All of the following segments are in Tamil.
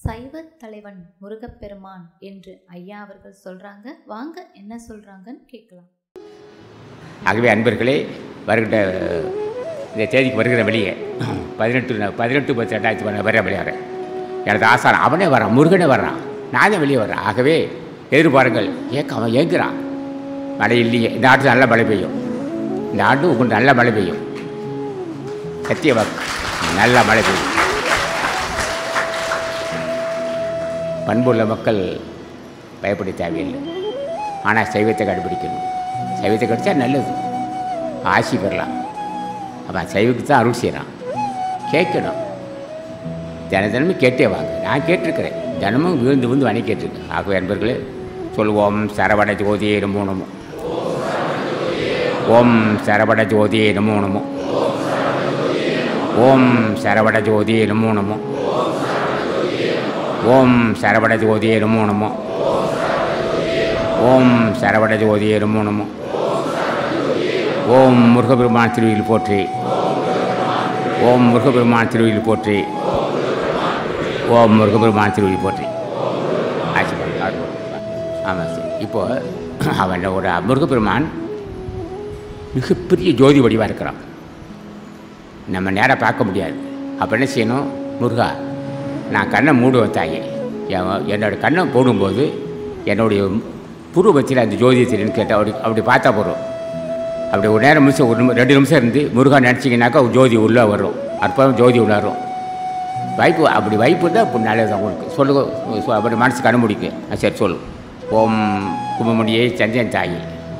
சைவ தலைவன் முருகப்பெருமான் என்று ஐயா அவர்கள் சொல்றாங்க வாங்க என்ன சொல்றாங்கன்னு கேட்கலாம் ஆகவே அன்பர்களே வருகின்ற இந்த தேதிக்கு வருகிற வெளியே பதினெட்டு ந- பதினெட்டு பத்து ரெண்டாயிரத்தி பதினாறு வர விளையாடு எனது ஆசாரம் அவனே வரான் முருகனே வர்றான் நான் தான் வெளியே வர்றேன் ஆகவே எதிர்பாருங்கள் ஏக்க அவன் ஏங்குறான் மழை இல்லையே இந்த ஆண்டு நல்ல மழை பெய்யும் இந்த ஆண்டு உங்களுக்கு நல்ல மழை பெய்யும் சத்திய வாக்கு நல்ல மழை பெய்யும் பண்புள்ள மக்கள் பயப்பட தேவையில்லை ஆனால் சைவத்தை கடைபிடிக்கணும் சைவத்தை கடிச்சா நல்லது ஆசி பெறலாம் அவன் சைவக்கு தான் அருள் செய்கிறான் கேட்கணும் தின தினமும் கேட்டே வாங்க நான் கேட்டிருக்கிறேன் தினமும் விழுந்து விழுந்து வணி கேட்டிருக்கேன் ஆகவே அன்பர்களே சொல்வோம் சரவண ஜோதியே நமோ நமோ ஓம் சரவண ஜோதியே நமோ நமோ ஓம் சரவண ஜோதியே நமோ நமோ ஓம் சரவண ஜோதியே நமோ நமோ ஓம் சரவண ஜோதியே நமோ நமோ ஓம் முருகபெருமான் திருவியில் போற்றி ஓம் முருகபெருமான் திருவியில் போற்றி ஓம் முருகபெருமான் திருவியில் போற்றி ஆட்சி பண்ணு, ஆட்சி பண்ணு. ஆமாம் சார் இப்போ அவன் ஒரு முருகப்பெருமான் மிகப்பெரிய ஜோதி வடிவாக இருக்கிறான் நம்ம நேராக பார்க்க முடியாது அப்போ என்ன செய்யணும் முருகா நான் கண்ணை மூடுவேன் தாயே என் என்னோட கண்ணை போடும்போது என்னுடைய புருவத்தில் அந்த ஜோதியை தெரியுன்னு கேட்டால் அப்படி அப்படி பார்த்தா போகிறோம் அப்படி ஒரு நேரம் நிமிஷம் ஒரு நிமி- ரெண்டு நிமிஷம் இருந்து முருகா நினச்சிங்கனாக்கா ஜோதி உள்ளே வரும் அற்புதம் ஜோதி உள்ளே வரும் வைப்பு அப்படி வைப்பு தான் இப்போ நல்லது உங்களுக்கு சொல்லுங்க சொ- அப்படி மனசு கண்ண முடிக்கு ஆ, சரி சொல்லு ஓம் கும்பமுடியே சந்தியன் தாயி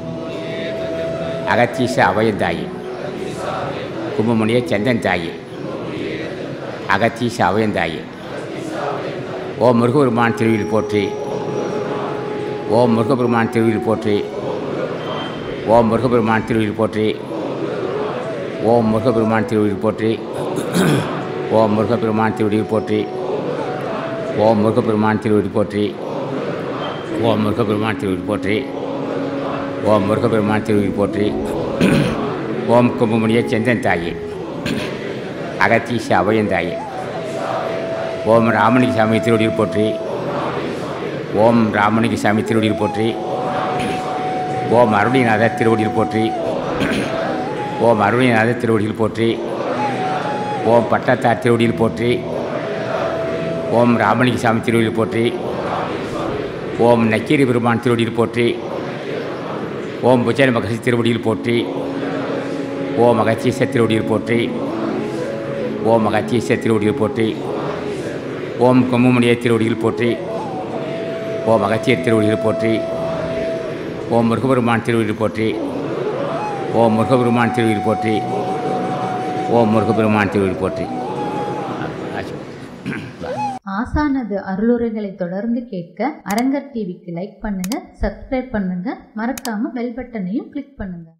அகத்தீச அபயன் தாயி கும்பமுடியே சந்தன் தாயி அகத்தீச அபயன் தாயி ஓம் முருகபெருமான் திருவியில் போற்றி ஓம் முருகபெருமான் திருவியில் போற்றி ஓம் முருகபெருமான் திருவியில் போற்றி ஓம் முருகபெருமான் திருவியில் போற்றி ஓம் முருகப்பெருமான் திருவடியில் போற்றி ஓம் முருகப்பெருமான் திருவடி போற்றி ஓம் முருகப்பெருமான் திருவடி போற்றி ஓம் முருகப்பெருமான் திருவடி போற்றி ஓம் கும்பமுடிய செந்தன் தாயே அகத்தீச அபயன் தாயே ஓம் ராமலிங்க சாமி திருவடியில் போற்றி ஓம் ராமலிங்க சாமி திருவடியில் போற்றி ஓம் அருணிநாத திருவடியில் போற்றி ஓம் அருணிநாத திருவடியில் போற்றி ஓம் பட்டத்தார் திருவடியில் போற்றி ஓம் ராமலிங்க சாமி திருவடியில் போற்றி ஓம் நக்கீரி பெருமான் திருவடியில் போற்றி ஓம் புஜன மகசி திருவடியில் போற்றி ஓம் அகச்சீச திருவடியில் போற்றி ஓம் அகச்சீச திருவடியில் போற்றி ஓம் கும்பமுனிய திருவடியில் போற்றி ஓம் அகச்சிய திருவடியில் போற்றி ஓம் முருகபெருமான் திருவடியில் போற்றி ஓம் முருகபெருமான் திருவடியில் போற்றி ஓம் முருகப்பெருமான் திருவடி போற்றி ஆச்சு. வா. ஆசானது அருளுரைகளை தொடர்ந்து கேட்க அரங்கர் டிவிக்கு லைக் பண்ணுங்க சப்ஸ்கிரைப் பண்ணுங்க மறக்காம பெல் பட்டனையும் கிளிக் பண்ணுங்க